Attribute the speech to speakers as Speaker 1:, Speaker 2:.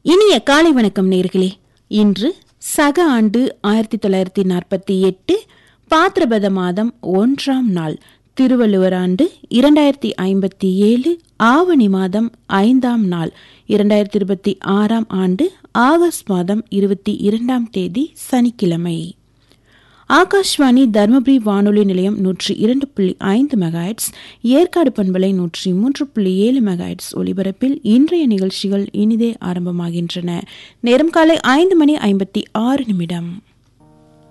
Speaker 1: இனிய காலை வணக்கம் நேர்களே இன்று சக ஆண்டு ஆயிரத்தி தொள்ளாயிரத்தி நாற்பத்தி எட்டு பாத்திரபத மாதம் ஒன்றாம் நாள் திருவள்ளுவர் ஆண்டு இரண்டாயிரத்தி ஐம்பத்தி ஏழு ஆவணி மாதம் ஐந்தாம் நாள் இரண்டாயிரத்தி இருபத்தி ஆறாம் ஆண்டு ஆகஸ்ட் மாதம் இருபத்தி இரண்டாம் தேதி சனிக்கிழமை ஆகாஷ்வாணி தருமபுரி வானொலி நிலையம் நூற்றி இரண்டு புள்ளி ஐந்து மெகாஹெட்ஸ் ஏற்காடு பண்பலை நூற்றி மூன்று புள்ளி ஏழு மெகாஹெட்ஸ் ஒலிபரப்பில் இன்றைய நிகழ்ச்சிகள் இனிதே ஆரம்பமாகின்றன நேரம் காலை ஐந்து மணி ஐம்பத்தி ஆறு நிமிடம்